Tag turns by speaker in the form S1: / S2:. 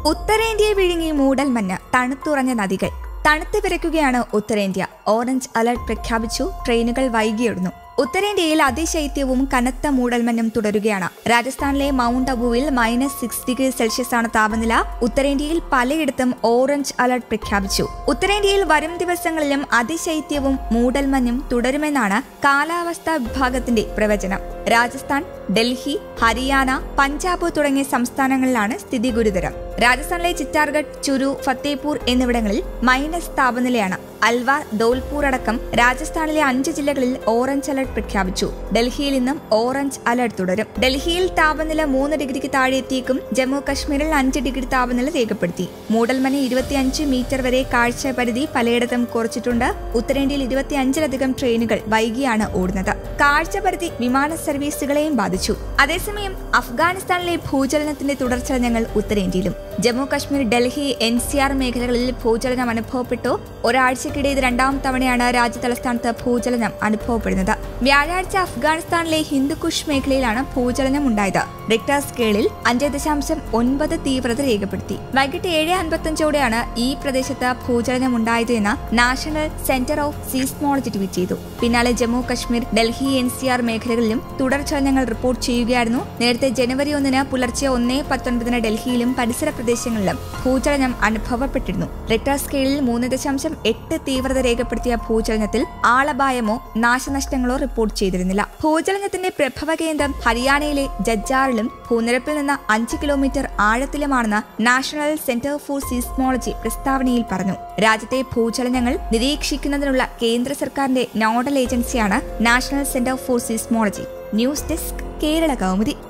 S1: ഉത്തരേന്ത്യയെ വിഴുങ്ങി മൂടൽമഞ്ഞ് തണുത്തുറഞ്ഞ നദികൾ തണുത്ത് വിറയ്ക്കുകയാണ് ഉത്തരേന്ത്യ ഓറഞ്ച് അലർട്ട് പ്രഖ്യാപിച്ചു ട്രെയിനുകൾ വൈകിയിടുന്നു ഉത്തരേന്ത്യയിൽ അതിശൈത്യവും കനത്ത മൂടൽമഞ്ഞും തുടരുകയാണ് രാജസ്ഥാനിലെ മൗണ്ട് അബുവിൽ മൈനസ് സിക്സ് ഡിഗ്രി സെൽഷ്യസ് ആണ് താപനില ഉത്തരേന്ത്യയിൽ പലയിടത്തും ഓറഞ്ച് അലർട്ട് പ്രഖ്യാപിച്ചു ഉത്തരേന്ത്യയിൽ വരും ദിവസങ്ങളിലും അതിശൈത്യവും മൂടൽമഞ്ഞും തുടരുമെന്നാണ് കാലാവസ്ഥാ വിഭാഗത്തിന്റെ പ്രവചനം രാജസ്ഥാൻ ഡൽഹി ഹരിയാന പഞ്ചാബ് തുടങ്ങിയ സംസ്ഥാനങ്ങളിലാണ് സ്ഥിതി ഗുരുതരം രാജസ്ഥാനിലെ ചിറ്റാർഗഡ് ചുരു ഫത്തേപൂർ എന്നിവിടങ്ങളിൽ മൈനസ് താപനിലയാണ് അൽവാർ ധോൽപൂർ അടക്കം രാജസ്ഥാനിലെ അഞ്ച് ജില്ലകളിൽ ഓറഞ്ച് അലർട്ട് പ്രഖ്യാപിച്ചു ഡൽഹിയിൽ ഇന്നും ഓറഞ്ച് അലർട്ട് തുടരും ഡൽഹിയിൽ താപനില മൂന്ന് ഡിഗ്രിക്ക് താഴെ എത്തിയേക്കും ജമ്മു കശ്മീരിൽ അഞ്ച് ഡിഗ്രി താപനില രേഖപ്പെടുത്തി മൂടൽമഞ്ഞ് ഇരുപത്തിയഞ്ച് മീറ്റർ വരെ കാഴ്ച പരിധി പലയിടത്തും കുറച്ചിട്ടുണ്ട് ഉത്തരേന്ത്യയിൽ ഇരുപത്തിയഞ്ചിലധികം ട്രെയിനുകൾ വൈകിയാണ് ഓടുന്നത് കാഴ്ച പരിധി വിമാന സർവീസുകളെയും ബാധിച്ചു അതേസമയം അഫ്ഗാനിസ്ഥാനിലെ ഭൂചലനത്തിന്റെ തുടർചലനങ്ങൾ ഉത്തരേന്ത്യയിലും Jammu Kashmir Delhi N C R മേഖലകളിൽ ഭൂചലനം അനുഭവപ്പെട്ടു ഒരാഴ്ചക്കിടെ ഇത് രണ്ടാം തവണയാണ് രാജ്യ തലസ്ഥാനത്ത് ഭൂചലനം അനുഭവപ്പെടുന്നത് വ്യാഴാഴ്ച അഫ്ഗാനിസ്ഥാനിലെ ഹിന്ദുക്കുഷ് മേഖലയിലാണ് ഭൂചലനം ഉണ്ടായത് റിക്ടർ സ്കെയിലിൽ അഞ്ച് ദശാംശം ഒൻപത് തീവ്രത രേഖപ്പെടുത്തി വൈകിട്ട് ഏഴ് അൻപത്തഞ്ചോടെയാണ് ഈ പ്രദേശത്ത് ഭൂചലനം ഉണ്ടായത് എന്ന് national centre of seismology tweet ചെയ്തു പിന്നാലെ Jammu Kashmir Delhi N C R മേഖലകളിലും തുടർചലനങ്ങൾ റിപ്പോർട്ട് ചെയ്യുകയായിരുന്നു നേരത്തെ ജനുവരി ഒന്നിന് പുലർച്ചെ ഒന്നേ പത്തൊൻപതിന് ഡൽഹിയിലും പരിസര പ്രദേശങ്ങളിലും ഭൂചലനം അനുഭവപ്പെട്ടിരുന്നു റിക്ടർ സ്കെയിലിൽ മൂന്ന് ദശാംശം എട്ട് തീവ്രത രേഖപ്പെടുത്തിയ ഭൂചലനത്തിൽ ആളപായമോ നാശനഷ്ടങ്ങളോ റിപ്പോർട്ട് ചെയ്തിരുന്നില്ല ഭൂചലനത്തിന്റെ പ്രഭവ കേന്ദ്രം ഹരിയാനയിലെ ജജ്ജാറിലും ഭൂനിരപ്പിൽ നിന്ന് അഞ്ച് കിലോമീറ്റർ ആഴത്തിലുമാണെന്ന് നാഷണൽ സെന്റർ ഫോർ സീസ്മോളജി പ്രസ്താവനയിൽ പറഞ്ഞു രാജ്യത്തെ ഭൂചലനങ്ങൾ നിരീക്ഷിക്കുന്നതിനുള്ള കേന്ദ്ര സർക്കാരിന്റെ നോഡൽ ഏജൻസിയാണ് national centre for seismology news desk Kerala Kaumudi